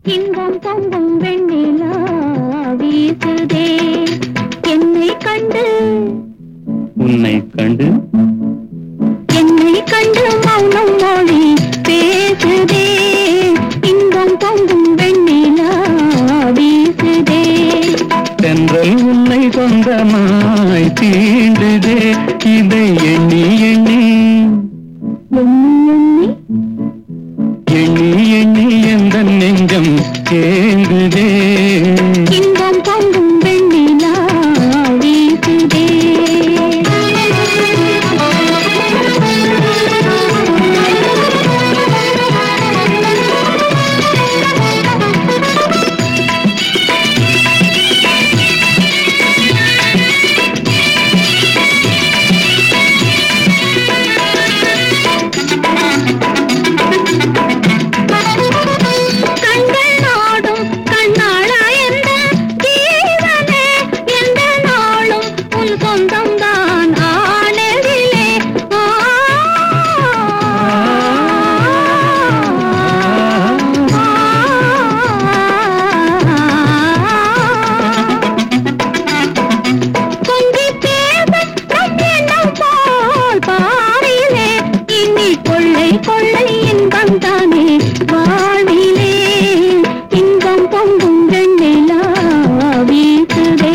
இன்பம் பொங்கும் வெண்ணிலா வீசுதே என்னை கண்டு உன்னை கண்டு என்னை கண்டு மௌனம் மொழி பேசுதே இன்பம் பொங்கும் வெண்ணிலா வீசுதே தென்றல் உன்னை சொந்தமாய் தீண்டுதே இதை எண்ணி எண்ணி எண்ணி எண்ணி எண்ணி எண்ணி எந்த நெஞ்சம் ஏங்குதே இன்பம் பொங்கும் வெண்ணிலா வீசுதே கண்கள் நாடும் கண்ணாளா என்ற ஜீவனே எந்த நாளும் உன் சொந்தம்தான் ஆனதிலே ஆ. கொஞ்சி பேச கண்ணெண்ணம் போல் பாரிலே இனி கொள்ளை கொள்ளை இன்பம் தானே வாழ்விலே இன்பம் பொங்கும் வெண்ணிலா வீசுதே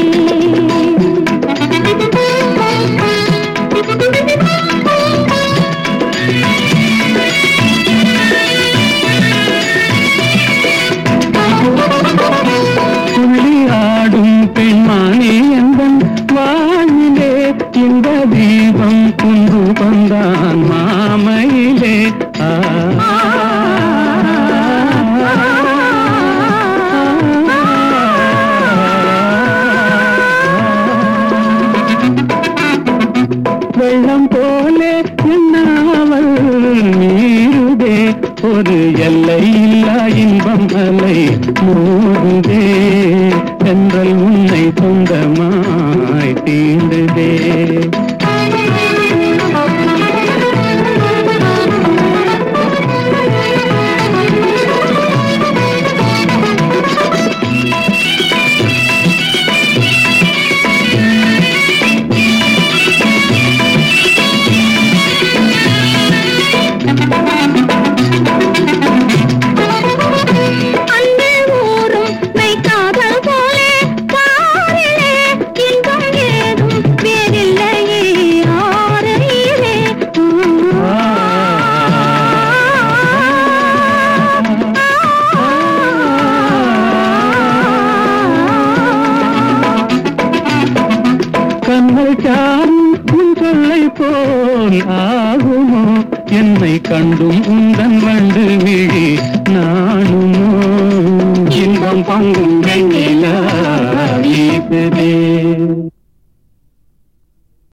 துள்ளி ஆடும் பெண்மானே எந்தன் வாழ்விலே இந்த தீபம் குன்று வந்தான் மாமையிலே ஆ வெள்ளம் போலே என்னாவல் நீருதே ஒரு எல்லை இல்லா இன்பம் அலை மூடுதே என்றல் உன்னை சொந்தமாய் தீண்டுதே அன்பு ஊரும் மெய்க்காதல் போலே பாரிலே இன்பம் ஏதும் வேறில்லையே ஆரையிலே கண்ணல் சாரும் உன் சொல்லை போல் ஆகுமோ என்னை கண்டும் உந்தன் வண்டு விழி நானுமோ இன்பம் பங்கும் வெண்ணிலா வீசுதே